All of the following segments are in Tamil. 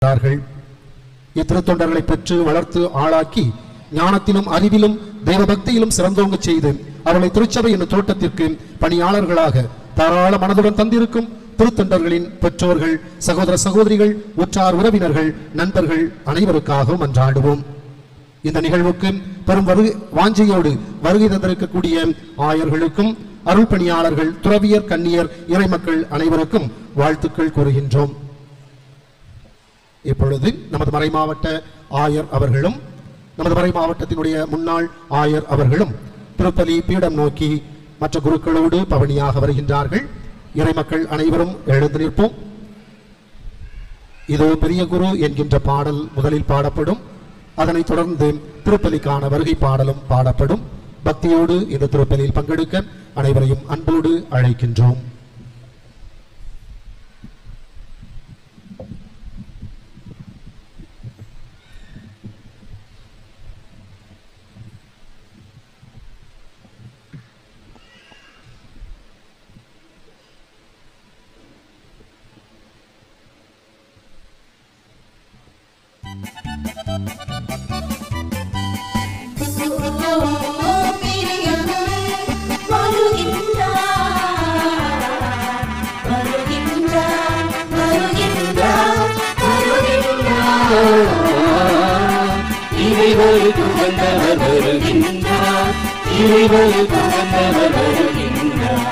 இருக்கிறார்கள் இத்திருத்தொண்டர்களை பெற்று வளர்த்து ஆளாக்கி ஞானத்திலும் அறிவிலும் தெய்வபக்தியிலும் சிறந்தோங்க செய்து அவர்களை திருச்சபை என்னும் தோட்டத்திற்கு பணியாளர்களாக தாராள மனதுடன் தந்திருக்கும் திருத்தொண்டர்களின் பெற்றோர்கள் சகோதர சகோதரிகள் உற்றார் உறவினர்கள் நண்பர்கள் அனைவருக்காகவும் மன்றாடுவோம் இந்த நிகழ்வுக்கு பெரும் வருகை வாஞ்சையோடு வருகை தந்திருக்கக்கூடிய ஆயர்களுக்கும் அருள் பணியாளர்கள் துறவியர் கன்னியர் இறைமக்கள் அனைவருக்கும் வாழ்த்துக்கள் கூறுகின்றோம் இப்பொழுது நமது மறை மாவட்ட ஆயர் அவர்களும் நமது மறை மாவட்டத்தினுடைய முன்னாள் ஆயர் அவர்களும் திருப்பலி பீடம் நோக்கி மற்ற குருக்களோடு பவனியாக வருகின்றார்கள் இறைமக்கள் அனைவரும் எழுந்து நிற்போம் இதோ பெரிய குரு என்கின்ற பாடல் முதலில் பாடப்படும் அதனைத் தொடர்ந்து திருப்பலிக்கான வருகை பாடலும் பாடப்படும் பக்தியோடு இந்த திருப்பலியில் பங்கெடுக்க அனைவரையும் அன்போடு அழைக்கின்றோம் இறைவனுக்கு வந்தவர் வருகின்றார் இறைவனுக்கு வந்தவர் வருகின்றார்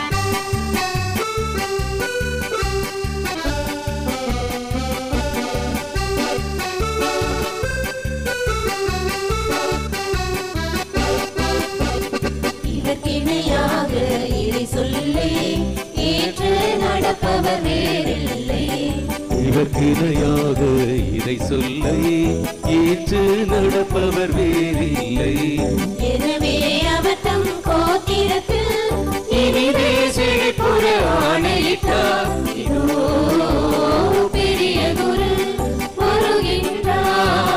இதற்கிணையாக இறை சொல்லே ஏற்று நடப்பவர் வேறில்லை இவர்க்கிணையாக இதை சொல்லை ஏற்று நடப்பவர் வேறில்லை எனவே அவர் தம் கோத்திரத்தில் இனிதே செழிப்புற ஆணையிட்டார் இதோ பெரிய குரு வருகின்றார்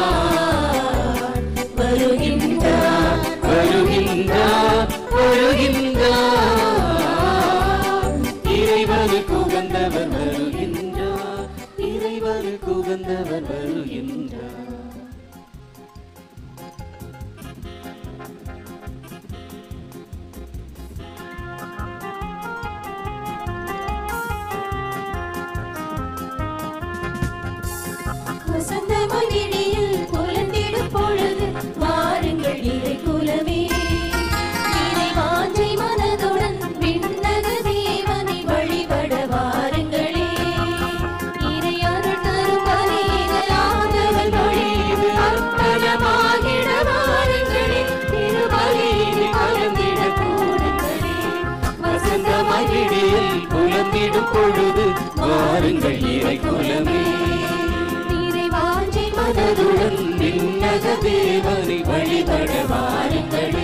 வருகின்றார் வருகின்றார் வருகின்றார் இறைவனுக்கு உகந்தவர் வருகின்றார் இறைவனுக்கு உகந்தவர் வருகின்றார் வசந்த மகிழியில் புலந்திடும் பொழுது வாருங்கள் இறை குலமே இறை வாஞ்சை மனதுடன் விண்ணக தேவனை வழிபட வாருங்களே இறை அருள் தரும் பலியினில் ஆதவன் வழியில் அர்ப்பணமாகிட வாருங்களே திருபலியினில் கலந்திட கூடுங்களே வசந்த மகிழியில் புலம்பிடும் பொழுது வாருங்கள் இறை குலமே இறை வாஞ்சை மனதுடன் மனதுடன் விண்ணக தேவனை வழிபட வாருங்களே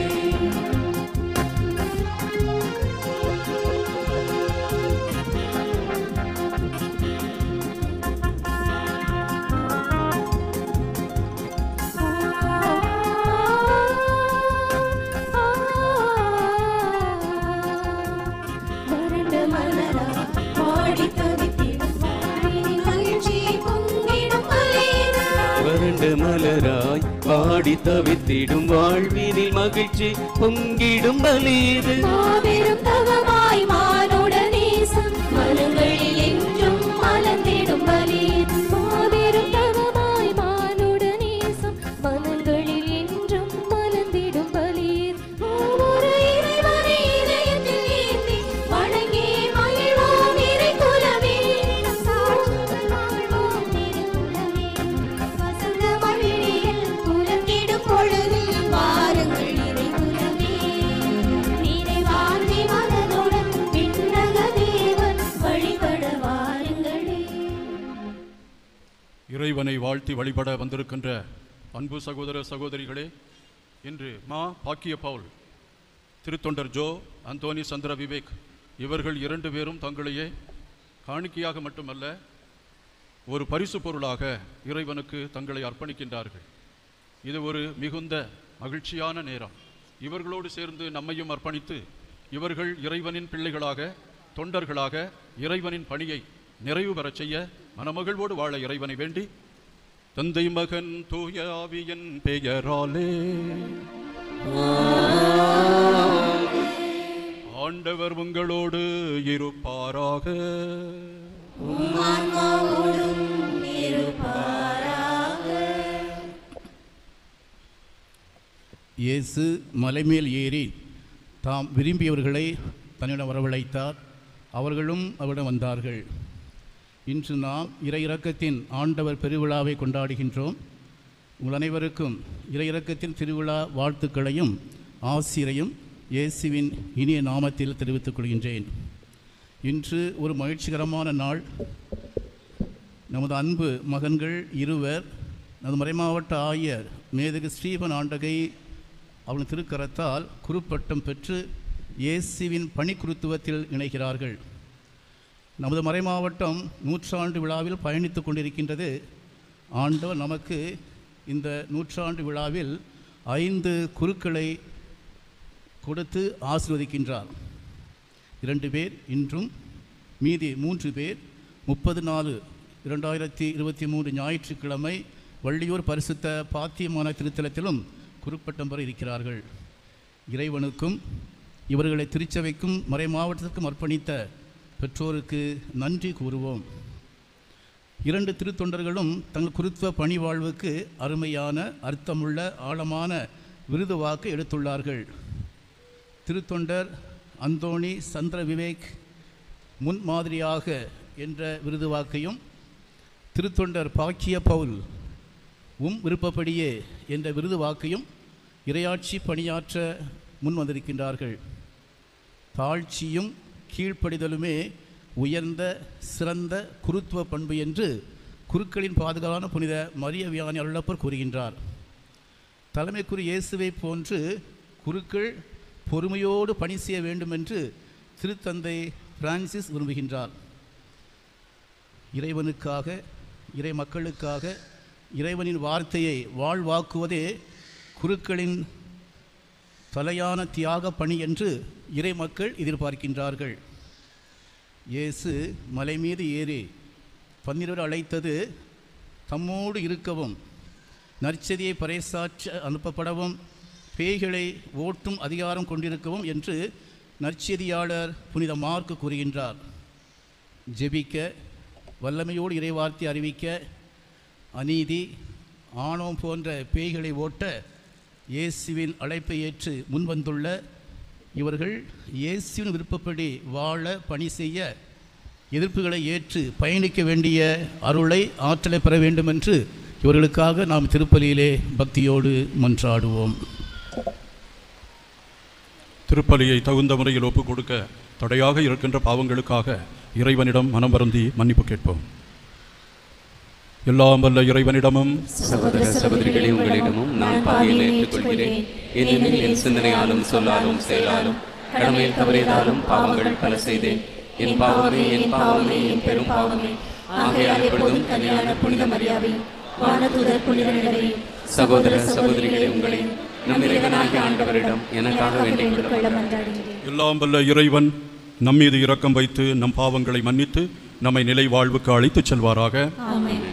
வறண்ட மலரா பாடி தவித்திடும் வாழ்வினில் மகிழ்ச்சி பொங்கிடும் பலியிடா. வறண்ட மலராய் பாடி தவித்திடும் வாழ்வினில் மகிழ்ச்சி பொங்கிடும் பலீது மாபெரும் தவமாய் மானுட நேசம் மனங்களில் என்றும் மலர்ந்திடும் பலியிர். மாபெரும் தவமாய் மானுட நேசம் மனங்களில் என்றும் மலர்ந்திடும் பலியிர். ஒவ்வொரு இறைவனை இதயத்தில் ஏந்தி வணங்கி மகிழ்வோம் இறைக்குலமே. சாற்றுதல் வாழ்வோம் திருக்குலமே. வசந்த மகிழியில் புலர்ந்திடும் பொழுது வாருங்கள் இறைக்குலமே. நிறைவார்த்தி மனதுடன் விண்ணக தேவன் வழிபட வாருங்களே இறைவனை வாழ்த்தி வழிபட வந்திருக்கின்ற அன்பு சகோதர சகோதரிகளே இன்று மா பாக்கிய பவுல் திருத்தொண்டர் ஜோ அந்தோனி சந்திர விவேக் இவர்கள் இரண்டு பேரும் தங்களையே காணிக்கையாக மட்டுமல்ல ஒரு பரிசு பொருளாக இறைவனுக்கு தங்களை அர்ப்பணிக்கின்றார்கள் இது ஒரு மிகுந்த மகிழ்ச்சியான நேரம் இவர்களோடு சேர்ந்து நம்மையும் அர்ப்பணித்து இவர்கள் இறைவனின் பிள்ளைகளாக தொண்டர்களாக இறைவனின் பணியை நிறைவு பெறச் செய்ய மனமகிழ்வோடு வாழ இறைவனை வேண்டி தந்தை மகன் தூய ஆவியன் பெயராலே ஆண்டவர் உங்களோடு இருப்பாராக இயேசு மலைமேல் ஏறி தாம் விரும்பியவர்களை தன்னிடம் வரவழைத்தார் அவர்களும் அவரிடம் வந்தார்கள் இன்று நாம் இறை இரக்கத்தின் ஆண்டவர் பெருவிழாவை கொண்டாடுகின்றோம் உங்கள் அனைவருக்கும் இறை இரக்கத்தின் திருவிழா வாழ்த்துக்களையும் ஆசிரையும் இயேசுவின் இனிய நாமத்தில் தெரிவித்துக் கொள்கின்றேன் இன்று ஒரு மகிழ்ச்சிகரமான நாள் நமது அன்பு மகன்கள் இருவர் நமது மறைமாவட்ட ஆயர் மேதகு ஸ்ரீபன் ஆண்டகை அவன் திருக்கரத்தால் குருப்பட்டம் பெற்று இயேசுவின் பணிக்குருத்துவத்தில் இணைகிறார்கள் நமது மறைமாவட்டம் நூற்றாண்டு விழாவில் பயணித்து கொண்டிருக்கின்றது ஆண்டவர் நமக்கு இந்த நூற்றாண்டு விழாவில் ஐந்து குருக்களை கொடுத்து ஆசீர்வதிக்கின்றார் இரண்டு பேர் இன்றும் மீதி மூன்று பேர் முப்பது நாலு இரண்டாயிரத்தி இருபத்தி மூன்று ஞாயிற்றுக்கிழமை வள்ளியூர் பரிசுத்த பாத்தியமான திருத்தலத்திலும் குருப்பட்டம் பெற இருக்கிறார்கள் இறைவனுக்கும் இவர்களை திருச்சபைக்கும் மறை மாவட்டத்திற்கும் அர்ப்பணித்த பெற்றோருக்கு நன்றி கூறுவோம் இரண்டு திருத்தொண்டர்களும் தங்கள் குருத்துவ பணி வாழ்வுக்கு அருமையான அர்த்தமுள்ள ஆழமான விருது வாக்கு எடுத்துள்ளார்கள் திருத்தொண்டர் அந்தோணி சந்திர விவேக் முன்மாதிரியாக என்ற விருது வாக்கையும் திருத்தொண்டர் பாக்கிய பவுல் உம் விருப்பப்படியே என்ற விருது வாக்கையும் இரையாட்சி பணியாற்ற முன் வந்திருக்கின்றார்கள் தாழ்ச்சியும் கீழ்ப்படிதலுமே உயர்ந்த சிறந்த குருத்துவ பண்பு என்று குருக்களின் பாதுகாலான புனித மரிய வியானி அருளப்பர் கூறுகின்றார் தலைமைக்குரு இயேசுவை போன்று குருக்கள் பொறுமையோடு பணி செய்ய வேண்டும் என்று திருத்தந்தை பிரான்சிஸ் விரும்புகின்றார் இறைவனுக்காக இறை மக்களுக்காக இறைவனின் வார்த்தையை வாழ்வாக்குவதே குருக்களின் தலையான தியாக பணி என்று இறை மக்கள் எதிர்பார்க்கின்றார்கள் இயேசு மலை மீது ஏறி பன்னிரவர் அழைத்தது தம்மோடு இருக்கவும் நற்செதியை பறைசாற்ற அனுப்பப்படவும் பேய்களை ஓட்டும் அதிகாரம் கொண்டிருக்கவும் என்று நற்செதியாளர் புனித மார்க்கு கூறுகின்றார் ஜெபிக்க வல்லமையோடு இறைவார்த்தை அறிவிக்க அநீதி ஆணவம் போன்ற பேய்களை ஓட்ட இயேசுவின் அழைப்பை ஏற்று முன்வந்துள்ள இவர்கள் இயேசுவின் விருப்பப்படி வாழ பணி செய்ய எதிர்ப்புகளை ஏற்று பயணிக்க வேண்டிய அருளை ஆற்றலை பெற வேண்டும் என்று இவர்களுக்காக நாம் திருப்பலியிலே பக்தியோடு மன்றாடுவோம் திருப்பலியை தகுந்த முறையில் ஒப்புக் கொடுக்க தடையாக இருக்கின்ற பாவங்களுக்காக இறைவனிடம் மனம் வருந்தி மன்னிப்பு கேட்போம் எல்லாம் வல்ல இறைவனிடமும் சகோதர சகோதரிகளே உங்களிடமும் நான் பாவியில் ஏற்றுக்கொள்கிறேன் ஏனெனில் என் சிந்தனையாலும் சொல்லாலும் செயலாலும் கடமையில் தவறியதாலும் பாவங்கள் பல செய்தேன் என் பாவமே என் பாவமே என் பெரும் பாவமே ஆகையால் எப்பொழுதும் கல்யாண புனித மரியாதையும் வானதூதர் புனிதர்களையும் சகோதர சகோதரிகளே உங்களையும் நம் இறைவனாகிய ஆண்டவரிடம் எனக்காக வேண்டிக் கொள்ள கொள்ளுங்கள் மன்றாடுகிறேன் எல்லாம் வல்ல இறைவன் நம்மீது இரக்கம் வைத்து நம் பாவங்களை மன்னித்து நம்மை நிலை வாழ்வுக்கு அழைத்துச் செல்வாராக ஆமென்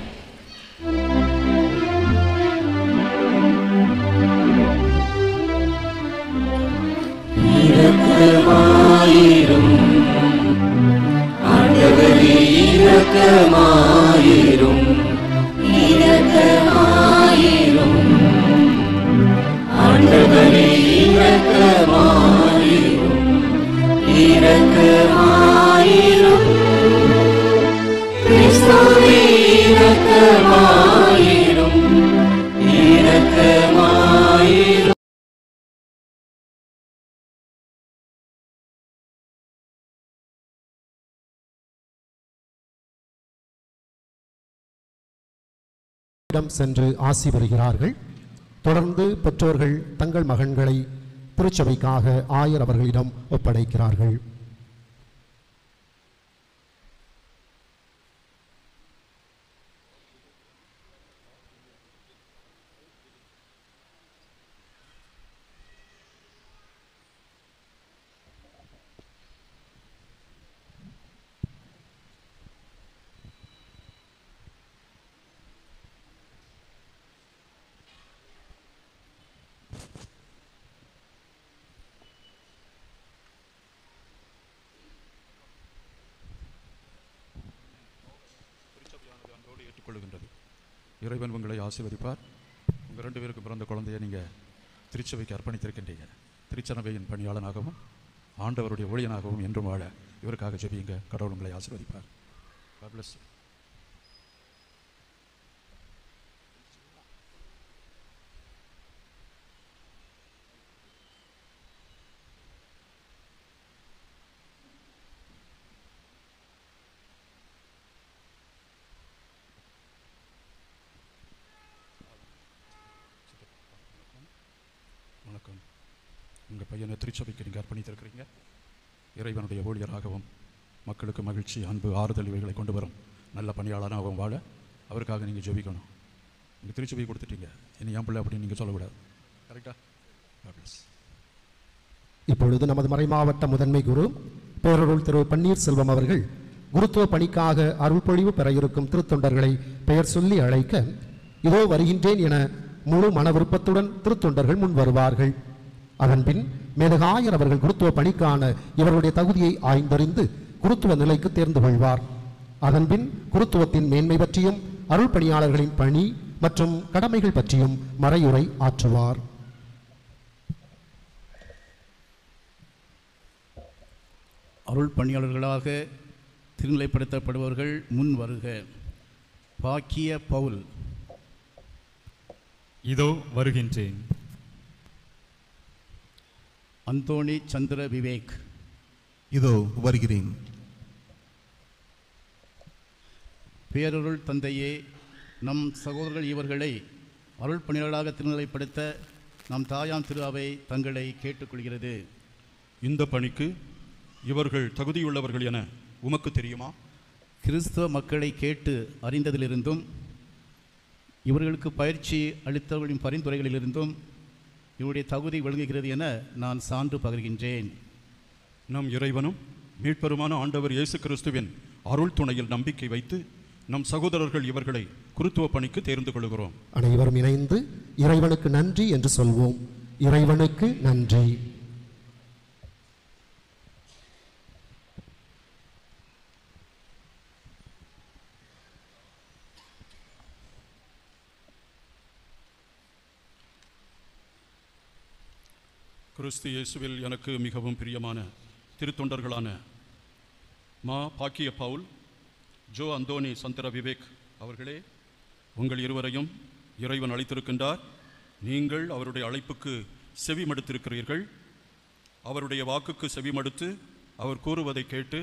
இடம் சென்று ஆசி பெறுகிறார்கள் தொடர்ந்து பெற்றோர்கள் தங்கள் மகன்களை திருச்சபைக்காக ஆயர் அவர்களிடம் ஒப்படைக்கிறார்கள் இறைவன் உங்களை ஆசீர்வதிப்பார் உங்கள் ரெண்டு பேருக்கு பிறந்த குழந்தையை நீங்கள் திருச்சபைக்கு அர்ப்பணித்திருக்கின்றீங்க திருச்சபையின் பணியாளனாகவும் ஆண்டவருடைய ஊழியனாகவும் என்றும் வாழ இவருக்காக ஜெபியுங்க கடவுள் உங்களை ஆசீர்வதிப்பார் God bless you. வணக்கம் உங்கள் பையனை திருச்சபைக்கு நீங்கள் அர்ப்பணித்திருக்கிறீங்க இறைவனுடைய ஊழியராகவும் மக்களுக்கு மகிழ்ச்சி அன்பு ஆறுதல் இவைகளை கொண்டு வரும் நல்ல பணியாளராகவும் வாழ அவருக்காக நீங்கள் ஜெபிக்கணும் நீங்கள் திருச்சபை கொடுத்துட்டீங்க இனி என் பிள்ளை அப்படின்னு நீங்கள் சொல்லக்கூடாது கரெக்டா இப்பொழுது நமது மறைமாவட்ட முதன்மை குரு பேரருள் திரு பன்னீர்செல்வம் அவர்கள் குருத்துவ பணிக்காக அருள்பொழிவு பெற இருக்கும் திருத்தொண்டர்களை பெயர் சொல்லி அழைக்க இதோ வருகின்றேன் என முழு மன விருப்பத்துடன் திருத்தொண்டர்கள் முன் வருவார்கள் அதன்பின் மேதகாயர் அவர்கள் குருத்துவ பணிக்கான இவர்களுடைய தகுதியை ஆய்ந்தறிந்து குருத்துவ நிலைக்கு தேர்ந்து கொள்வார் அதன்பின் குருத்துவத்தின் மேன்மை பற்றியும் அருள் பணியாளர்களின் பணி மற்றும் கடமைகள் பற்றியும் மறையுரை ஆற்றுவார் அருள் பணியாளர்களாக திருநிலைப்படுத்தப்படுபவர்கள் முன் வருக பாக்கிய பவுல் இதோ வருகின்றேன் அந்தோணி சந்திர விவேக் இதோ வருகிறேன் பேரருள் தந்தையே நம் சகோதரர்கள் இவர்களை அருள் பணியாளர்களாக திருநிலைப்படுத்த நம் தாயாம் திரு அவை தங்களை கேட்டுக்கொள்கிறது இந்த பணிக்கு இவர்கள் தகுதியுள்ளவர்கள் என உமக்கு தெரியுமா கிறிஸ்தவ மக்களை கேட்டு அறிந்ததிலிருந்தும் இவர்களுக்கு பயிற்சி அளித்தவர்களின் பரிந்துரைகளிலிருந்தும் இவருடைய தகுதி விளங்குகிறது என நான் சான்று பகர்கின்றேன் நம் இறைவனும் மீட்பெருமான ஆண்டவர் இயேசு கிறிஸ்துவின் அருள் துணையில் நம்பிக்கை வைத்து நம் சகோதரர்கள் இவர்களை குருத்துவ பணிக்கு தேர்ந்து கொள்கிறோம் அனைவரும் இணைந்து இறைவனுக்கு நன்றி என்று சொல்வோம் இறைவனுக்கு நன்றி கிறிஸ்து இயேசுவில் எனக்கு மிகவும் பிரியமான திருத்தொண்டர்களான மா பாக்கிய பவுல் ஜோ அந்தோனி சந்திர விவேக் அவர்களே உங்கள் இருவரையும் இறைவன் அழைத்திருக்கின்றார் நீங்கள் அவருடைய அழைப்புக்கு செவி மடுத்திருக்கிறீர்கள் அவருடைய வாக்குக்கு செவி மடுத்து அவர் கூறுவதை கேட்டு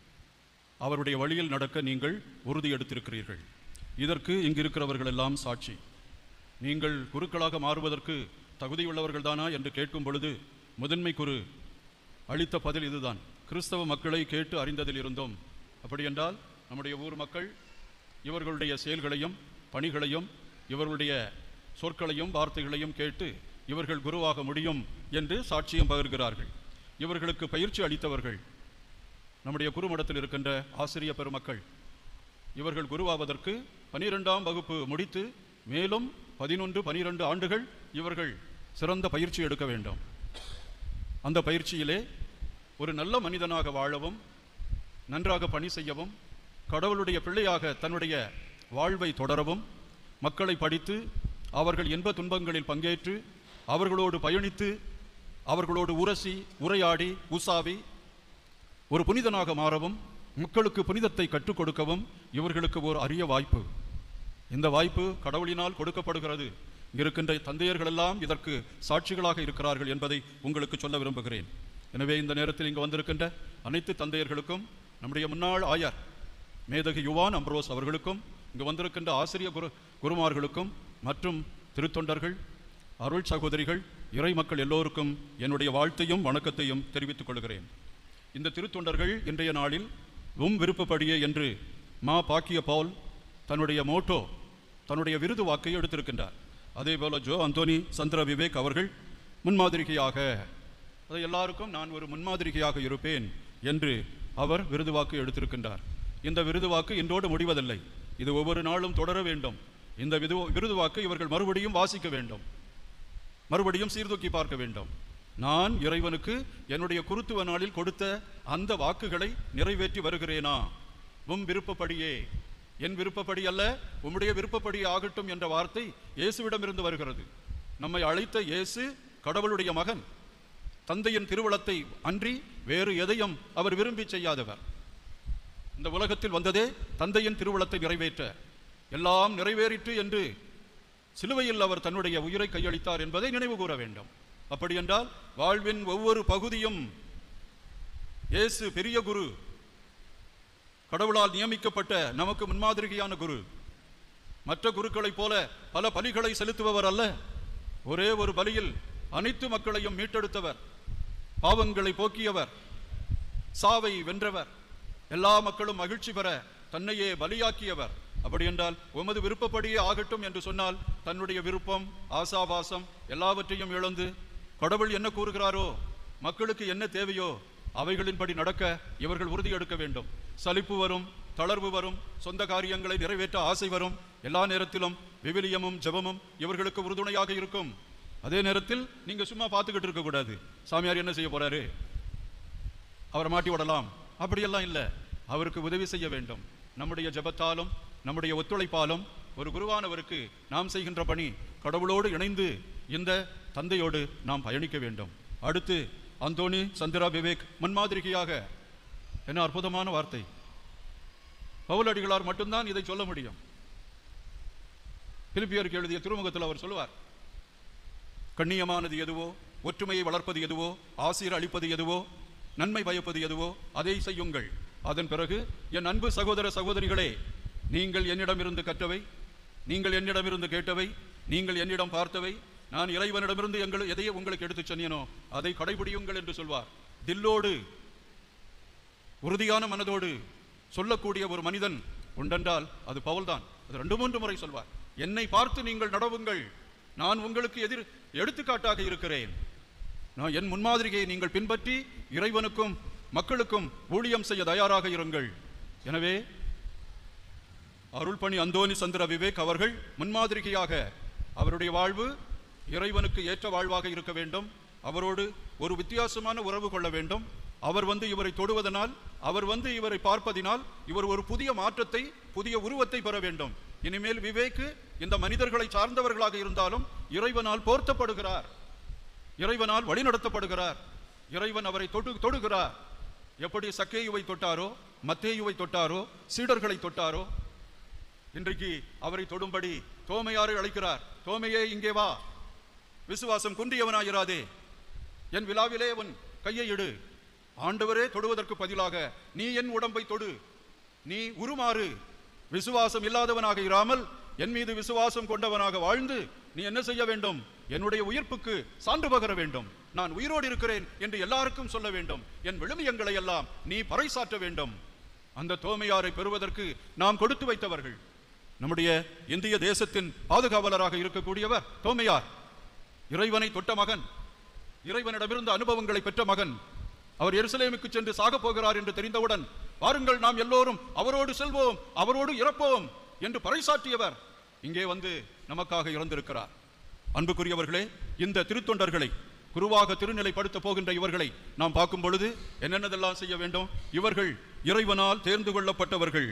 அவருடைய வழியில் நடக்க நீங்கள் உறுதி எடுத்திருக்கிறீர்கள் இதற்கு இங்கிருக்கிறவர்கள் எல்லாம் சாட்சி நீங்கள் குருக்களாக மாறுவதற்கு தகுதியுள்ளவர்கள்தானா என்று கேட்கும் பொழுது முதன்மை குரு அளித்த பதில் இதுதான் கிறிஸ்தவ மக்களை கேட்டு அறிந்ததில் இருந்தோம் அப்படியென்றால் நம்முடைய ஊர் மக்கள் இவர்களுடைய செயல்களையும் பணிகளையும் இவர்களுடைய சொற்களையும் வார்த்தைகளையும் கேட்டு இவர்கள் குருவாக முடியும் என்று சாட்சியம் பகிர்கிறார்கள் இவர்களுக்கு பயிற்சி அளித்தவர்கள் நம்முடைய குருமடத்தில் இருக்கின்ற ஆசிரிய பெருமக்கள் இவர்கள் குருவாவதற்கு பனிரெண்டாம் வகுப்பு முடித்து மேலும் பதினொன்று பனிரெண்டு ஆண்டுகள் இவர்கள் சிறந்த பயிற்சி எடுக்க வேண்டும் அந்த பயிற்சியிலே ஒரு நல்ல மனிதனாக வாழவும் நன்றாக பணி செய்யவும் கடவுளுடைய பிள்ளையாக தன்னுடைய வாழ்வை தொடரவும் மக்களை படித்து அவர்கள் இன்ப துன்பங்களில் பங்கேற்று அவர்களோடு பயணித்து அவர்களோடு உரசி உரையாடி உசாவி ஒரு புனிதனாக மாறவும் மக்களுக்கு புனிதத்தை கற்றுக் கொடுக்கவும் இவர்களுக்கு ஒரு அரிய வாய்ப்பு இந்த வாய்ப்பு கடவுளினால் கொடுக்கப்படுகிறது இங்க இருக்கின்ற தந்தையர்களெல்லாம் இதற்கு சாட்சிகளாக இருக்கிறார்கள் என்பதை உங்களுக்கு சொல்ல விரும்புகிறேன் எனவே இந்த நேரத்தில் இங்கு வந்திருக்கின்ற அனைத்து தந்தையர்களுக்கும் நம்முடைய முன்னாள் ஆயர் மேதகு யுவான் அம்ப்ரோஸ் அவர்களுக்கும் இங்கு வந்திருக்கின்ற ஆசிரிய குரு குருமார்களுக்கும் மற்றும் திருத்தொண்டர்கள் அருள் சகோதரிகள் இறை மக்கள் எல்லோருக்கும் என்னுடைய வாழ்த்தையும் வணக்கத்தையும் தெரிவித்துக் கொள்கிறேன் இந்த திருத்தொண்டர்கள் இன்றைய நாளில் உம் விருப்பப்படியே என்று மா பாக்கிய பவுல் தன்னுடைய மோட்டோ தன்னுடைய விருது வாக்கை எடுத்திருக்கின்றார் அதே போல ஜோ அந்தோனி சந்திர விவேக் அவர்கள் முன்மாதிரிகையாக அதை எல்லாருக்கும் நான் ஒரு முன்மாதிரிகையாக இருப்பேன் என்று அவர் விருது வாக்கு எடுத்திருக்கின்றார் இந்த விருது வாக்கு இன்றோடு முடிவதில்லை இது ஒவ்வொரு நாளும் தொடர வேண்டும் இந்த விது விருது வாக்கு இவர்கள் மறுபடியும் வாசிக்க வேண்டும் மறுபடியும் சீர்தூக்கி பார்க்க வேண்டும் நான் இறைவனுக்கு என்னுடைய குருத்துவ நாளில் கொடுத்த அந்த வாக்குகளை நிறைவேற்றி வருகிறேனா உம் விருப்பப்படியே என் விருப்பப்படி அல்ல உம்முடைய விருப்பப்படி ஆகட்டும் என்ற வார்த்தை இயேசுவிடமிருந்து வருகிறது நம்மை அழைத்த இயேசு கடவுளுடைய மகன் தந்தையின் திருவுளத்தை அன்றி வேறு எதையும் அவர் விரும்பி செய்யாதவர் இந்த உலகத்தில் வந்ததே தந்தையின் திருவுளத்தை நிறைவேற்ற எல்லாம் நிறைவேறிற்று என்று சிலுவையில் அவர் தன்னுடைய உயிரை கையளித்தார் என்பதை நினைவு கூற வேண்டும் அப்படி என்றால் வாழ்வின் ஒவ்வொரு பகுதியும் இயேசு பெரிய குரு கடவுளால் நியமிக்கப்பட்ட நமக்கு முன்மாதிரியான குரு மற்ற குருக்களைப் போல பல பலிகளை செலுத்துபவர் அல்ல ஒரே ஒரு பலியில் அனைத்து மக்களையும் மீட்டெடுத்தவர் பாவங்களை போக்கியவர் சாவை வென்றவர் எல்லா மக்களும் மகிழ்ச்சி பெற தன்னையே பலியாக்கியவர் அப்படி என்றால் உமது விருப்பப்படியே ஆகட்டும் என்று சொன்னால் தன்னுடைய விருப்பம் ஆசாபாசம் எல்லாவற்றையும் இழந்து கடவுள் என்ன கூறுகிறாரோ மக்களுக்கு என்ன தேவையோ அவைகளின்படி நடக்க இவர்கள் உறுதி எடுக்க வேண்டும் சலிப்பு வரும் தளர்வு வரும் சொந்த காரியங்களை நிறைவேற்ற ஆசை வரும் எல்லா நேரத்திலும் விவிலியமும் ஜெபமும் இவர்களுக்கு உறுதுணையாக இருக்கும் அதே நேரத்தில் நீங்க சும்மா பார்த்துக்கிட்டு இருக்க கூடாது சாமியார் என்ன செய்ய போறாரு அவரை மாட்டி விடலாம் அப்படியெல்லாம் இல்லை அவருக்கு உதவி செய்ய வேண்டும் நம்முடைய ஜெபத்தாலும் நம்முடைய ஒத்துழைப்பாலும் ஒரு குருவானவருக்கு நாம் செய்கின்ற பணி கடவுளோடு இணைந்து இந்த தந்தையோடு நாம் பயணிக்க வேண்டும் அடுத்து அந்தோணி சந்திரா விவேக் முன்மாதிரிகையாக என்ன அற்புதமான வார்த்தை பவுலடிகளார் மட்டும்தான் இதை சொல்ல முடியும் பிலிப்பியருக்கு எழுதிய திருமுகத்தில் அவர் சொல்லுவார் கண்ணியமானது எதுவோ ஒற்றுமையை வளர்ப்பது எதுவோ ஆசிரியர் அளிப்பது எதுவோ நன்மை பயப்பது எதுவோ அதை செய்யுங்கள் அதன் பிறகு என் அன்பு சகோதர சகோதரிகளே நீங்கள் என்னிடமிருந்து கற்றவை நீங்கள் என்னிடமிருந்து கேட்டவை நீங்கள் என்னிடம் பார்த்தவை நான் இறைவனிடமிருந்து எங்கள் எதையே உங்களுக்கு எடுத்துச் சொன்னேனோ அதை கடைபிடியுங்கள் என்று சொல்வார் தில்லோடு உறுதியான மனதோடு சொல்லக்கூடிய ஒரு மனிதன் உண்டென்றால் அது பவுல்தான் அது ரெண்டு மூன்று முறை சொல்வார் என்னை பார்த்து நீங்கள் நடவுங்கள் நான் உங்களுக்கு எதிர் எடுத்துக்காட்டாக இருக்கிறேன் நான் என் முன்மாதிரியை நீங்கள் பின்பற்றி இறைவனுக்கும் மக்களுக்கும் ஊழியம் செய்ய தயாராக இருங்கள் எனவே அருள்பணி அந்தோனி சந்திர விவேக் அவர்கள் முன்மாதிரிகையாக அவருடைய வாழ்வு இறைவனுக்கு ஏற்ற வாழ்வாக இருக்க வேண்டும் அவரோடு ஒரு வித்தியாசமான உறவு கொள்ள வேண்டும் அவர் வந்து இவரை தொடுவதனால் அவர் வந்து இவரை பார்ப்பதினால் இவர் ஒரு புதிய மாற்றத்தை புதிய உருவத்தை பெற வேண்டும் இனிமேல் விவேக்கு இந்த மனிதர்களை சார்ந்தவர்களாக இருந்தாலும் இறைவனால் போர்த்தப்படுகிறார் இறைவனால் வழிநடத்தப்படுகிறார் இறைவன் அவரை தொட்டு தொடுகிறார் எப்படி சக்கேயுவை தொட்டாரோ மத்தேயுவை தொட்டாரோ சீடர்களை தொட்டாரோ இன்றைக்கு அவரை தொடும்படி தோமையாரை அழைக்கிறார் தோமையே இங்கே வா விசுவாசம் குன்றியவனாயிராதே என் விழாவிலே உன் கையை இடு ஆண்டவரே தொடுவதற்கு பதிலாக நீ என் உடம்பை தொடு நீ உருமாறு விசுவாசம் இல்லாதவனாக இராமல் என் மீது விசுவாசம் கொண்டவனாக வாழ்ந்து நீ என்ன செய்ய வேண்டும் என்னுடைய உயிர்ப்புக்கு சான்று பகர வேண்டும் நான் உயிரோடு இருக்கிறேன் என்று எல்லாருக்கும் சொல்ல வேண்டும் என் விழுமியங்களை எல்லாம் நீ பறைசாற்ற வேண்டும் அந்த தோமையாரை பெறுவதற்கு நாம் கொடுத்து வைத்தவர்கள் நம்முடைய இந்திய தேசத்தின் பாதுகாவலராக இருக்கக்கூடியவர் தோமையார் இறைவனை தொட்ட மகன் இறைவனிடமிருந்து அனுபவங்களை பெற்ற மகன் அவர் எருசலேமுக்கு சென்று சாகப் போகிறார் என்று தெரிந்தவுடன் வாருங்கள் நாம் எல்லோரும் அவரோடு செல்வோம் அவரோடு இறப்போம் என்று பறைசாற்றியவர் இங்கே வந்து நமக்காக இறந்திருக்கிறார் அன்புக்குரியவர்களே இந்த திருத்தொண்டர்களை குருவாக திருநிலைப்படுத்த போகின்ற இவர்களை நாம் பார்க்கும் பொழுது என்னென்னதெல்லாம் செய்ய வேண்டும் இவர்கள் இறைவனால் தேர்ந்து கொள்ளப்பட்டவர்கள்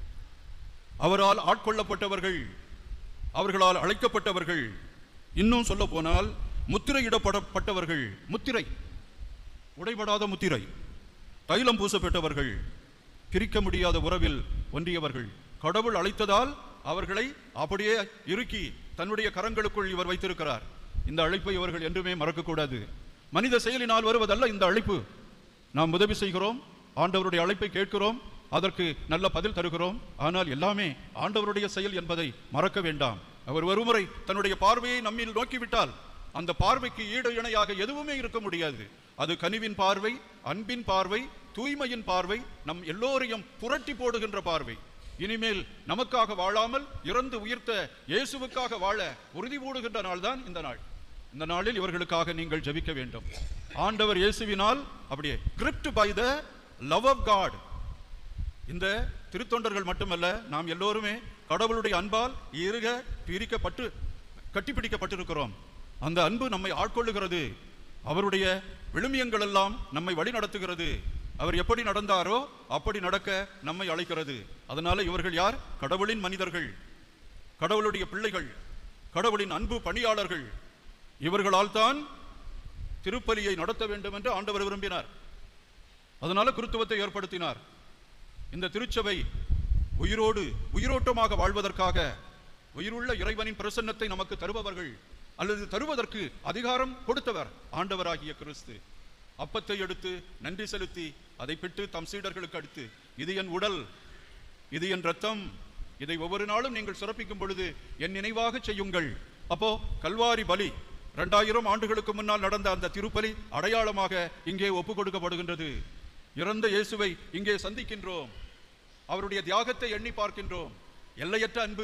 அவரால் ஆட்கொள்ளப்பட்டவர்கள் அவர்களால் அழைக்கப்பட்டவர்கள் இன்னும் சொல்ல போனால் முத்திரையிடப்படப்பட்டவர்கள் முத்திரை உடைபடாத முத்திரை தைலம் பூசப்பட்டவர்கள் பிரிக்க முடியாத உறவில் ஒன்றியவர்கள் கடவுள் அழைத்ததால் அவர்களை அப்படியே இறுக்கி தன்னுடைய கரங்களுக்குள் இவர் வைத்திருக்கிறார் இந்த அழைப்பை இவர்கள் என்றுமே மறக்கக்கூடாது மனித செயலினால் வருவதல்ல இந்த அழைப்பு நாம் உதவி செய்கிறோம் ஆண்டவருடைய அழைப்பை கேட்கிறோம் அதற்கு நல்ல பதில் தருகிறோம் ஆனால் எல்லாமே ஆண்டவருடைய செயல் என்பதை மறக்க வேண்டாம் அவர் ஒருமுறை தன்னுடைய பார்வையை நம்மில் நோக்கிவிட்டால் அந்த பார்வைக்கு ஈடு இணையாக எதுவுமே இருக்க முடியாது அது கனிவின் பார்வை அன்பின் பார்வை தூய்மையின் பார்வை நம் எல்லோரையும் புரட்டி போடுகின்ற பார்வை இனிமேல் நமக்காக வாழாமல் இறந்து உயிர்த்த இயேசுவுக்காக வாழ உறுதி போடுகின்ற நாள்தான் இந்த நாள் இந்த நாளில் இவர்களுக்காக நீங்கள் ஜெபிக்க வேண்டும் ஆண்டவர் இயேசுவினால் அப்படியே gripped by the love of God இந்த திருத்தொண்டர்கள் மட்டுமல்ல நாம் எல்லோருமே கடவுளுடைய அன்பால் இருக பிரிக்கப்பட்டு கட்டிப்பிடிக்கப்பட்டிருக்கிறோம் அந்த அன்பு நம்மை ஆட்கொள்ளுகிறது அவருடைய விழுமியங்கள் எல்லாம் நம்மை வழி நடத்துகிறது அவர் எப்படி நடந்தாரோ அப்படி நடக்க நம்மை அழைக்கிறது அதனால இவர்கள் யார் கடவுளின் மனிதர்கள் கடவுளுடைய பிள்ளைகள் கடவுளின் அன்பு பணியாளர்கள் இவர்களால் தான் திருப்பலியை நடத்த வேண்டும் என்று ஆண்டவர் விரும்பினார் அதனால குருத்துவத்தை ஏற்படுத்தினார் இந்த திருச்சபை உயிரோடு உயிரோட்டமாக வாழ்வதற்காக உயிருள்ள இறைவனின் பிரசன்னத்தை நமக்கு தருபவர்கள் அல்லது தருவதற்கு அதிகாரம் கொடுத்தவர் ஆண்டவராகிய கிறிஸ்து அப்பத்தை எடுத்து நன்றி செலுத்தி அதை பிட்டு தம் சீடர்களுக்கு அடுத்து இது என் உடல் இது என் ரத்தம் இதை ஒவ்வொரு நாளும் நீங்கள் சிறப்பிக்கும் பொழுது என் நினைவாக செய்யுங்கள் அப்போ கல்வாரி பலி இரண்டாயிரம் ஆண்டுகளுக்கு முன்னால் நடந்த அந்த திருப்பலி அடையாளமாக இங்கே ஒப்பு கொடுக்கப்படுகின்றது இறந்த இயேசுவை இங்கே சந்திக்கின்றோம் அவருடைய தியாகத்தை எண்ணி பார்க்கின்றோம் எல்லையற்ற அன்பு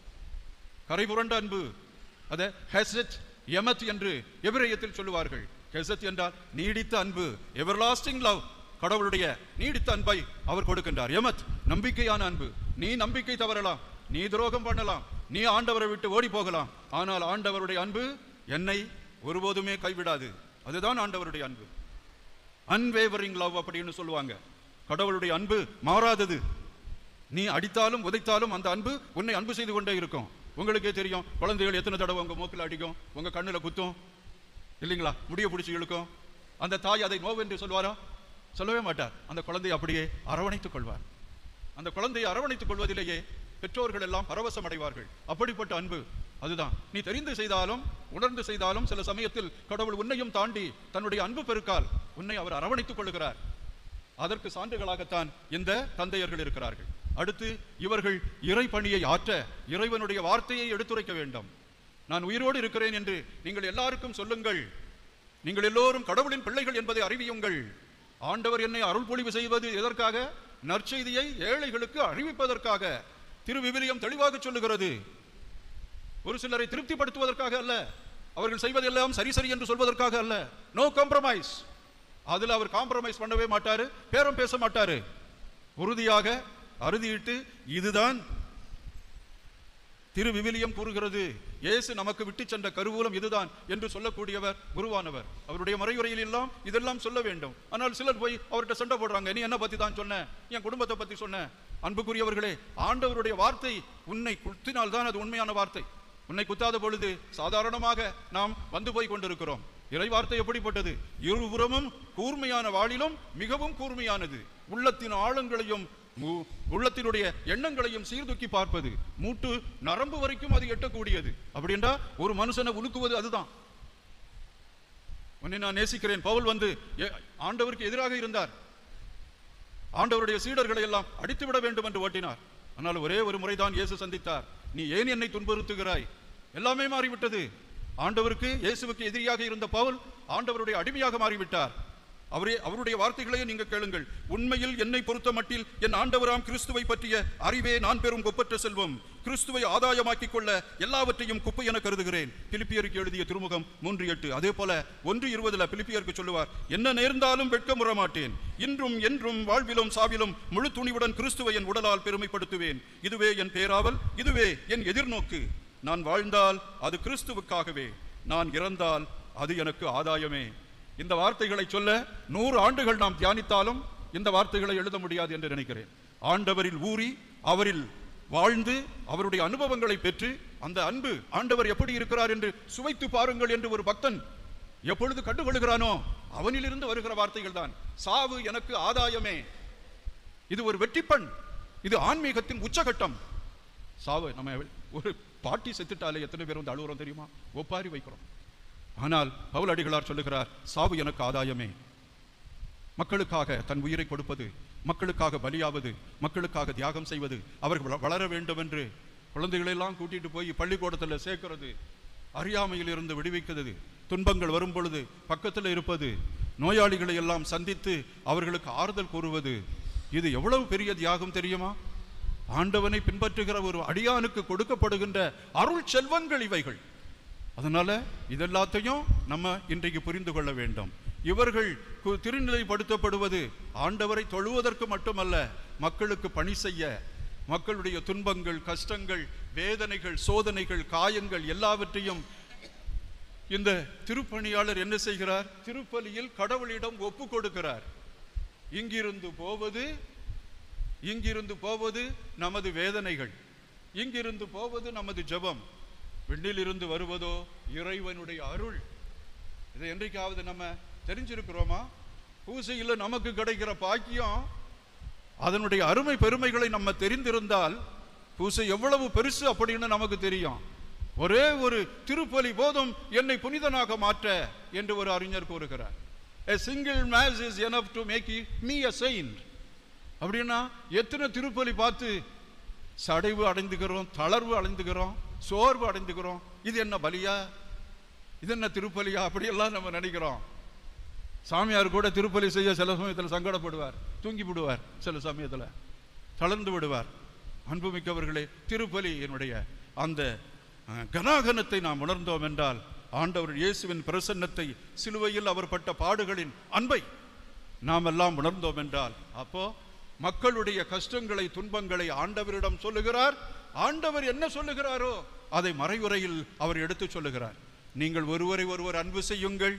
கரைபுரண்ட அன்பு அத ஹெசட் எமத் என்று எபிரேயத்தில் சொல்லுவார்கள் ஹெசத் என்றால் நீடித்த அன்பு எவர்லாஸ்டிங் லவ் கடவுளுடைய நீடித்த அன்பை அவர் கொடுக்கின்றார் எமத் நம்பிக்கையான அன்பு நீ நம்பிக்கை தவறலாம் நீ துரோகம் பண்ணலாம் நீ ஆண்டவரை விட்டு ஓடி போகலாம் ஆனால் ஆண்டவருடைய அன்பு என்னை ஒருபோதுமே கைவிடாது அதுதான் ஆண்டவருடைய அன்பு அன்வேவரிங் லவ் அப்படின்னு சொல்லுவாங்க கடவுளுடைய அன்பு மாறாதது நீ அடித்தாலும் உதைத்தாலும் அந்த அன்பு உன்னை அன்பு செய்து கொண்டே இருக்கும் உங்களுக்கே தெரியும் குழந்தைகள் எத்தனை தடவை உங்க மூக்கில் அடிக்கும் உங்க கண்ணுல குத்தும் இல்லைங்களா முடிய பிடிச்சி இழுக்கும் அந்த தாய் அதை நோவென்று சொல்வாரா சொல்லவே மாட்டார் அந்த குழந்தையை அப்படியே அரவணைத்துக் கொள்வார் அந்த குழந்தையை அரவணைத்துக் கொள்வதிலேயே பெற்றோர்கள் எல்லாம் பரவசம் அடைவார்கள் அப்படிப்பட்ட அன்பு அதுதான் நீ தெரிந்து செய்தாலும் உணர்ந்து செய்தாலும் சில சமயத்தில் கடவுள் உன்னையும் தாண்டி தன்னுடைய அன்பு பெருக்கால் உன்னை அவர் அரவணைத்துக் கொள்கிறார் அதற்கு சான்றுகளாகத்தான் இந்த தந்தையர்கள் இருக்கிறார்கள் அடுத்து இவர்கள் இறை பணியை ஆற்ற இறைவனுடைய வார்த்தையை எடுத்துரைக்க வேண்டும் நான் உயிரோடு இருக்கிறேன் என்று நீங்கள் எல்லாருக்கும் சொல்லுங்கள் நீங்கள் எல்லோரும் கடவுளின் பிள்ளைகள் என்பதை அறிவியுங்கள் ஆண்டவர் என்னை அருள் பொழிவு செய்வது எதற்காக நற்செய்தியை ஏழைகளுக்கு அறிவிப்பதற்காக திருவிவிலியம் தெளிவாக சொல்லுகிறது ஒரு சிலரை திருப்திப்படுத்துவதற்காக அல்ல அவர்கள் செய்வதெல்லாம் சரி சரி என்று சொல்வதற்காக அல்ல நோ காம்ப்ரமைஸ் அதுல அவர் காம்ப்ரமைஸ் பண்ணவே மாட்டாரு பேரம் பேச மாட்டாரு உறுதியாக அறுதியிட்டு இதுதான் திரு விவிலியம் கூறுகிறது இயேசு நமக்கு விட்டு சென்ற கருவூலம் இதுதான் என்று சொல்லக்கூடியவர் குருவானவர் அவருடைய மறையுறையில் எல்லாம் இதெல்லாம் சொல்ல வேண்டும் ஆனால் சிலர் போய் அவர்கிட்ட சண்டை போடுறாங்க நீ என்ன பத்தி தான் சொன்ன என் குடும்பத்தை பத்தி சொன்ன அன்புக்குரியவர்களே ஆண்டவருடைய வார்த்தை உன்னை குத்தினால் தான் அது உண்மையான வார்த்தை உன்னை குத்தாத பொழுது சாதாரணமாக நாம் வந்து போய் கொண்டிருக்கிறோம் இறை வார்த்தை எப்படிப்பட்டது இருபுறமும் கூர்மையான வாளிலும் மிகவும் கூர்மையானது உள்ளத்தின் ஆழங்களையும் மு- உள்ளத்தினுடைய எண்ணங்களையும் சீர்தூக்கி பார்ப்பது மூட்டு நரம்பு வரைக்கும் அது எட்டக்கூடியது அப்படின்றா ஒரு மனுஷனை உலுக்குவது அதுதான் உன்னை நான் நேசிக்கிறேன் பவுல் வந்து எ- ஆண்டவருக்கு எதிராக இருந்தார் ஆண்டவருடைய சீடர்களை எல்லாம் அடித்து விட வேண்டும் என்று ஓட்டினார் ஆனால் ஒரே ஒரு முறைதான் இயேசு சந்தித்தார் நீ ஏன் என்னை துன்புறுத்துகிறாய் எல்லாமே மாறிவிட்டது ஆண்டவருக்கு இயேசுவுக்கு எதிரியாக இருந்த பவுல் ஆண்டவருடைய அடிமையாக மாறிவிட்டார் அவரே அவருடைய வார்த்தைகளையே நீங்க கேளுங்கள் உண்மையில் என்னை பொறுத்த மட்டில் என் ஆண்டவராம் கிறிஸ்துவை பற்றிய அறிவே நான் பெறும் ஒப்பற்ற செல்வம் கிறிஸ்துவை ஆதாயமாக்கிக் கொள்ள எல்லாவற்றையும் குப்பை என கருதுகிறேன் பிலிப்பியருக்கு எழுதிய திருமுகம் மூன்று எட்டு அதே போல ஒன்று இருபதுல பிலிப்பியருக்கு சொல்லுவார் என்ன நேர்ந்தாலும் வெட்கமுற மாட்டேன் இன்றும் என்றும் வாழ்விலும் சாவிலும் முழு துணிவுடன் கிறிஸ்துவை என் உடலால் பெருமைப்படுத்துவேன் இதுவே என் பேராவல் இதுவே என் எதிர்நோக்கு நான் வாழ்ந்தால் அது கிறிஸ்துவுக்காகவே நான் இறந்தால் அது எனக்கு ஆதாயமே இந்த வார்த்தைகளை சொல்ல நூறு ஆண்டுகள் நாம் தியானித்தாலும் இந்த வார்த்தைகளை எழுத முடியாது என்று நினைக்கிறேன் ஆண்டவரில் ஊறி அவரில் வாழ்ந்து அவருடைய அனுபவங்களை பெற்று அந்த அன்பு ஆண்டவர் எப்படி இருக்கிறார் என்று சுவைத்து பாருங்கள் என்று ஒரு பக்தன் எப்பொழுது கண்டுகொள்கிறானோ அவனிலிருந்து வருகிற வார்த்தைகள் தான் சாவு எனக்கு ஆதாயமே இது ஒரு வெற்றிப்பண் இது ஆன்மீகத்தின் உச்சகட்டம் சாவு நம்ம ஒரு பாட்டி செத்துட்டாலே எத்தனை பேர் வந்து அழுகுறோம் தெரியுமா ஒப்பாரி வைக்கிறோம் ஆனால் பவுல் அடிகளார் சொல்லுகிறார் சாவு எனக்கு ஆதாயமே மக்களுக்காக தன் உயிரை கொடுப்பது மக்களுக்காக பலியாவது மக்களுக்காக தியாகம் செய்வது அவர்கள் வள- வளர வேண்டும் என்று குழந்தைகளெல்லாம் கூட்டிட்டு போய் பள்ளிக்கூடத்தில் சேர்க்கிறது அறியாமையில் இருந்து விடுவிக்கிறது துன்பங்கள் வரும் பொழுது பக்கத்தில் இருப்பது நோயாளிகளை எல்லாம் சந்தித்து அவர்களுக்கு ஆறுதல் கூறுவது இது எவ்வளவு பெரிய தியாகம் தெரியுமா ஆண்டவனை பின்பற்றுகிற ஒரு அடியானுக்கு கொடுக்கப்படுகின்ற அருள் செல்வங்கள் இவைகள் அதனால இதெல்லாத்தையும் நம்ம இன்றைக்கு புரிந்து கொள்ள வேண்டும் இவர்கள் கு- திருநிலைப்படுத்தப்படுவது ஆண்டவரை தொழுவதற்கு மட்டுமல்ல மக்களுக்கு பணி செய்ய மக்களுடைய துன்பங்கள் கஷ்டங்கள் வேதனைகள் சோதனைகள் காயங்கள் எல்லாவற்றையும் இந்த திருப்பணியாளர் என்ன செய்கிறார் திருப்பலியில் கடவுளிடம் ஒப்பு கொடுக்கிறார் இங்கிருந்து போவது இங்கிருந்து போவது நமது வேதனைகள் இங்கிருந்து போவது நமது ஜெபம் விண்ணிலிருந்து வருவதோ இறைவனுடைய அருள் இதை என்றைக்காவது நம்ம தெரிஞ்சிருக்கிறோமா பூசையில் நமக்கு கிடைக்கிற பாக்கியம் அதனுடைய அருமை பெருமைகளை நம்ம தெரிந்திருந்தால் பூசை எவ்வளவு பெருசு அப்படின்னு நமக்கு தெரியும் ஒரே ஒரு திருப்பலி போதும் என்னை புனிதனாக மாற்ற என்று ஒரு அறிஞர் கூறுகிறார் a single mass is enough to make me a saint அப்படின்னா எத்தனை திருப்பலி பார்த்து சடைவு அடைந்துகிறோம் தளர்வு அடைந்துகிறோம் சோர்வு அடைந்துகிறோம் இது என்ன பலியா இது என்ன திருப்பலியா அப்படியெல்லாம் நம்ம நினைக்கிறோம் சாமியார் கூட திருப்பலி செய்ய சில சமயத்தில் சங்கடப்படுவார் தூங்கி விடுவார் சில சமயத்தில் தளர்ந்து விடுவார் அன்புமிக்கவர்களே திருப்பலி என்னுடைய அந்த அஹ், கனாகனத்தை நாம் உணர்ந்தோம் என்றால் ஆண்டவர் இயேசுவின் பிரசன்னத்தை சிலுவையில் அவர் பட்ட பாடுகளின் அன்பை நாம் எல்லாம் உணர்ந்தோம் என்றால் அப்போ மக்களுடைய கஷ்டங்களை துன்பங்களை ஆண்டவரிடம் சொல்லுகிறார் ஆண்டவர் என்ன சொல்லுகிறாரோ அதை மறைவுரையில் அவர் எடுத்துச் சொல்லுகிறார் நீங்கள் ஒருவரை ஒருவர் அன்பு செய்யுங்கள்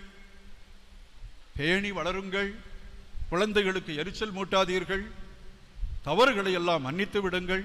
பேணி வளருங்கள் குழந்தைகளுக்கு எரிச்சல் மூட்டாதீர்கள் தவறுகளை எல்லாம் மன்னித்து விடுங்கள்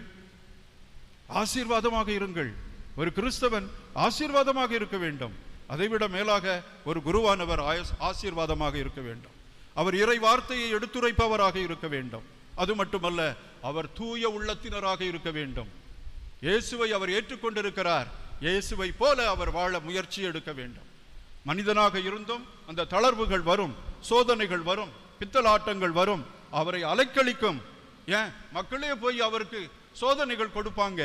ஆசீர்வாதமாக இருங்கள் ஒரு கிறிஸ்தவன் ஆசீர்வாதமாக இருக்க வேண்டும் அதைவிட மேலாக ஒரு குருவானவர் ஆயஸ்- ஆசீர்வாதமாக இருக்க வேண்டும் அவர் இறை வார்த்தையை எடுத்துரைப்பவராக இருக்க வேண்டும் அது மட்டுமல்ல அவர் தூய உள்ளத்தினராக இருக்க வேண்டும் இயேசுவை அவர் ஏற்றுக்கொண்டிருக்கிறார் இயேசுவை போல அவர் வாழ முயற்சி எடுக்க வேண்டும் மனிதனாக இருந்தும் அந்த தளர்வுகள் வரும் சோதனைகள் வரும் பித்தலாட்டங்கள் வரும் அவரை அலைக்கழிக்கும் ஏன் மக்களே போய் அவருக்கு சோதனைகள் கொடுப்பாங்க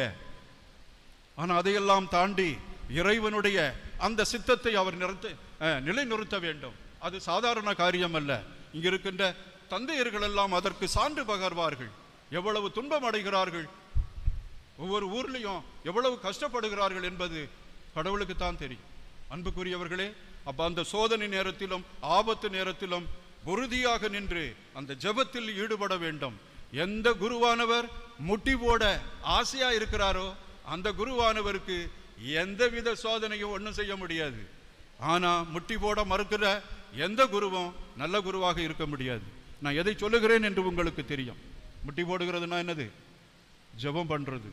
ஆனா அதையெல்லாம் தாண்டி இறைவனுடைய அந்த சித்தத்தை அவர் நிறுத்த அஹ், நிலைநிறுத்த வேண்டும் அது சாதாரண காரியம் அல்ல இங்க இருக்கின்ற தந்தையர்கள் எல்லாம் அதற்கு சான்று பகர்வார்கள் எவ்வளவு துன்பம் அடைகிறார்கள் ஒவ்வொரு ஊர்லயும் எவ்வளவு கஷ்டப்படுகிறார்கள் என்பது கடவுளுக்கு தான் தெரியும் அன்புக்குரியவர்களே அப்ப அந்த சோதனை நேரத்திலும் ஆபத்து நேரத்திலும் உறுதியாக நின்று அந்த ஜெபத்தில் ஈடுபட வேண்டும் எந்த குருவானவர் முட்டி போட ஆசையா இருக்கிறாரோ அந்த குருவானவருக்கு எந்தவித சோதனையும் ஒன்றும் செய்ய முடியாது ஆனா முட்டி போட மறுக்கிற எந்த குருவும் நல்ல குருவாக இருக்க முடியாது நான் எதை சொல்லுகிறேன் என்று உங்களுக்கு தெரியும் முட்டி போடுகிறதுனா என்னது ஜெபம் பண்றது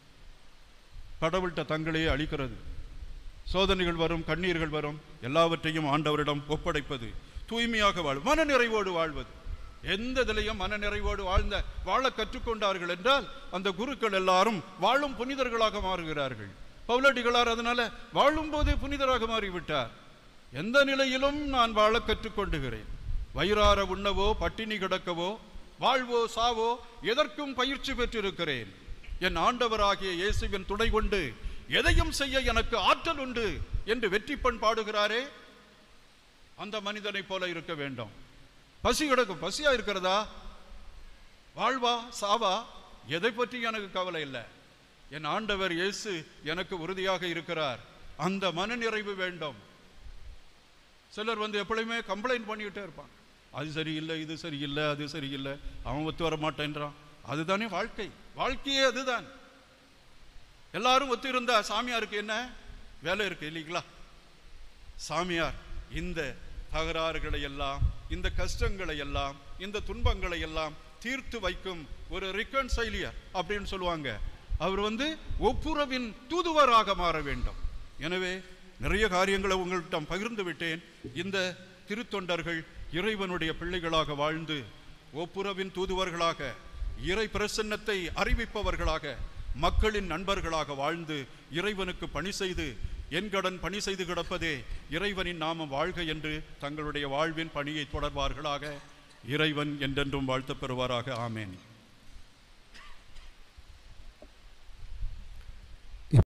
கடவுள்கிட்ட தங்களையே அழிக்கிறது சோதனைகள் வரும் கண்ணீர்கள் வரும் எல்லாவற்றையும் ஆண்டவரிடம் ஒப்படைப்பது தூய்மையாக வாழ் மனநிறைவோடு வாழ்வது எந்த இதிலையும் மனநிறைவோடு வாழ்ந்த வாழ கற்றுக்கொண்டார்கள் என்றால் அந்த குருக்கள் எல்லாரும் வாழும் புனிதர்களாக மாறுகிறார்கள் பவுலடிகளார் அதனால வாழும் போதே புனிதராக மாறிவிட்டார் எந்த நிலையிலும் நான் வாழ கற்றுக்கொண்டுகிறேன் வயிறார உண்ணவோ பட்டினி கிடக்கவோ வாழ்வோ சாவோ எதற்கும் பயிற்சி பெற்றிருக்கிறேன் என் ஆண்டவராகிய இயேசுவின் துணை கொண்டு எதையும் செய்ய எனக்கு ஆற்றல் உண்டு என்று வெற்றிப்பண் பாடுகிறாரே அந்த மனிதனைப் போல இருக்க வேண்டும் பசி கிடக்கும் பசியா இருக்கிறதா வாழ்வா சாவா எதை பற்றி எனக்கு கவலை இல்லை என் ஆண்டவர் இயேசு எனக்கு உறுதியாக இருக்கிறார் அந்த மனநிறைவு வேண்டும் சிலர் வந்து எப்பொழுதுமே கம்ப்ளைண்ட் பண்ணிக்கிட்டே இருப்பான் அது சரியில்லை இது சரியில்லை அது சரியில்லை அவன் ஒத்து வர மாட்டேன்றான் அதுதானே வாழ்க்கை வாழ்க்கையே அதுதான் எல்லாரும் ஒத்து இருந்தா சாமியாருக்கு என்ன வேலை இருக்கு இல்லைங்களா சாமியார் இந்த தகராறுகளை எல்லாம் இந்த கஷ்டங்களை எல்லாம் இந்த துன்பங்களை எல்லாம் தீர்த்து வைக்கும் ஒரு ரிகன்சைலியர் அப்படின்னு சொல்லுவாங்க அவர் வந்து ஒப்புரவின் தூதுவராக மாற வேண்டும் எனவே நிறைய காரியங்களை உங்கள்கிட்ட பகிர்ந்து விட்டேன் இந்த திருத்தொண்டர்கள் இறைவனுடைய பிள்ளைகளாக வாழ்ந்து ஒப்புரவின் தூதுவர்களாக இறை பிரசன்னத்தை அறிவிப்பவர்களாக மக்களின் நண்பர்களாக வாழ்ந்து இறைவனுக்கு பணி செய்து என் கடன் பணி செய்து கிடப்பதே இறைவனின் நாமம் வாழ்க என்று தங்களுடைய வாழ்வின் பணியை தொடர்வார்களாக இறைவன் என்றென்றும் வாழ்த்தப் பெறுவாராக ஆமேன்